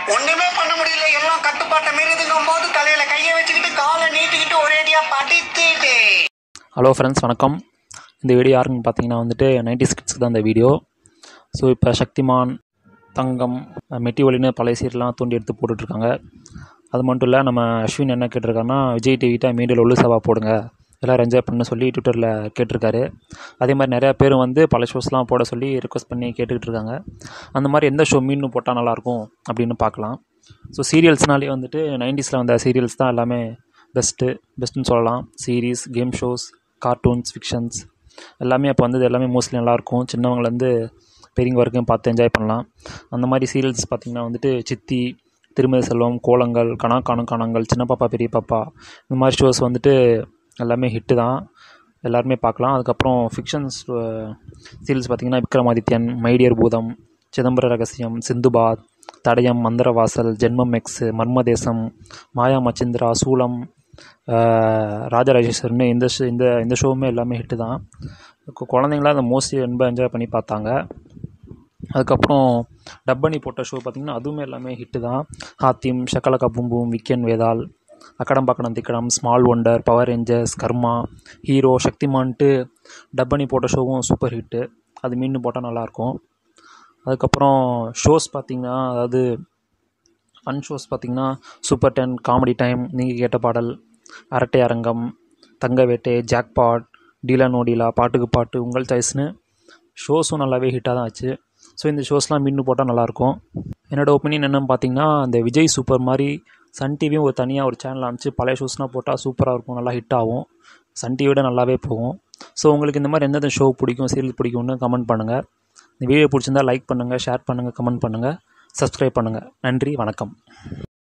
ஒண்ணுமே பண்ண முடியல எல்லாம் கட்டுப்பாட்டை மீறுதுங்கும் போது தலையில கையை வச்சுக்கிட்டு காலை நீட்டிக்கிட்டு ஒரேடியா படித்துட்டு ஹலோ ஃப்ரெண்ட்ஸ் வணக்கம் இந்த வீடியோ யாருன்னு பார்த்தீங்கன்னா வந்துட்டு நைன்டி ஸ்கிட்ஸ்க்கு தான் இந்த வீடியோ ஸோ இப்போ சக்திமான் தங்கம் மெட்டி ஒலின்னு பழைய சீரியல்லாம் தோண்டி எடுத்து போட்டுட்ருக்காங்க அது மட்டும் இல்லை நம்ம அஸ்வின் என்ன கேட்டிருக்காருன்னா விஜய் டிவிட்ட மீண்டும் ஒல்லு சபா போடுங்க எல்லோரும் என்ஜாய் பண்ண சொல்லி ட்விட்டரில் கேட்டிருக்காரு அதே மாதிரி நிறையா பேர் வந்து பல ஷோஸ்லாம் போட சொல்லி ரிக்வஸ்ட் பண்ணி கேட்டுக்கிட்டு இருக்காங்க அந்த மாதிரி எந்த ஷோ மீண்டும் போட்டால் நல்லாயிருக்கும் அப்படின்னு பார்க்கலாம் ஸோ சீரியல்ஸ்னாலே வந்துட்டு நைன்டிஸில் வந்த சீரியல்ஸ் தான் எல்லாமே பெஸ்ட்டு பெஸ்ட்டுன்னு சொல்லலாம் series game shows cartoons fictions எல்லாமே அப்போ வந்தது எல்லாமே மோஸ்ட்லி நல்லாயிருக்கும் சின்னவங்கலேருந்து பெரியவங்க வரைக்கும் பார்த்து என்ஜாய் பண்ணலாம் அந்த மாதிரி சீரியல்ஸ் பார்த்திங்கன்னா வந்துட்டு சித்தி திருமதி செல்வம் கோலங்கள் கணா காணும் காணங்கள் சின்ன பாப்பா பெரிய பாப்பா இந்த மாதிரி ஷோஸ் வந்துட்டு எல்லாமே ஹிட்டு தான் எல்லாருமே பார்க்கலாம் அதுக்கப்புறம் ஃபிக்ஷன்ஸ் சீரியல்ஸ் பார்த்திங்கன்னா விக்ரமாதித்யன் மைடியர் பூதம் சிதம்பர ரகசியம் சிந்துபாத் தடயம் மந்திரவாசல் ஜென்மம் எக்ஸ் மர்மதேசம் மாயா மச்சிந்திரா சூலம் ராஜராஜேஸ்வரன் இந்த ஷோ இந்த இந்த ஷோவுமே எல்லாமே ஹிட்டு தான் கு- குழந்தைங்களாம் அதை மோஸ்ட்லி ரொம்ப என்ஜாய் பண்ணி பார்த்தாங்க அதுக்கப்புறம் டப்பனி போட்ட ஷோ பார்த்திங்கன்னா அதுவுமே எல்லாமே ஹிட்டு தான் ஹாத்திம் ஷக்கலக்கா பூம் பூம் விக்கென் வேதால் அக்கடம்பாக்கடம் திக்கடம் small wonder power rangers karma hero சக்திமான்ட்டு டப்பனி போட்ட ஷோவும் சூப்பர் ஹிட்டு அது மீண்டும் போட்டால் நல்லாயிருக்கும் அதுக்கப்புறம் ஷோஸ் பார்த்திங்கன்னா அதாவது ஃபன் ஷோஸ் பார்த்திங்கன்னா சூப்பர் டென் காமெடி டைம் நீங்கள் கேட்ட பாடல் அரட்டை அரங்கம் தங்க வேட்டை ஜாக்பாட் டீலா நோடிலா பாட்டுக்கு பாட்டு உங்கள் சாய்ஸ்னு ஷோஸும் நல்லாவே ஹிட்டாக தான் ஆச்சு ஸோ இந்த ஷோஸ்லாம் மீண்டும் போட்டால் நல்லாயிருக்கும் என்னோடய ஒப்பீனியன் என்னன்னு பார்த்தீங்கன்னா இந்த விஜய் சூப்பர் மாதிரி சன் டிவியும் ஒரு தனியாக ஒரு சேனல் அமைச்சு பழைய ஷோஸ்லாம் போட்டால் சூப்பராக இருக்கும் நல்லா ஹிட் ஆகும் சன் டிவியோட நல்லாவே போகும் ஸோ உங்களுக்கு இந்த மாதிரி எந்தெந்த ஷோ பிடிக்கும் சீரியல் பிடிக்கும்னு கமெண்ட் பண்ணுங்கள் இந்த வீடியோ பிடிச்சிருந்தா லைக் பண்ணுங்கள் ஷேர் பண்ணுங்கள் கமெண்ட் பண்ணுங்கள் சப்ஸ்கிரைப் பண்ணுங்கள் நன்றி வணக்கம்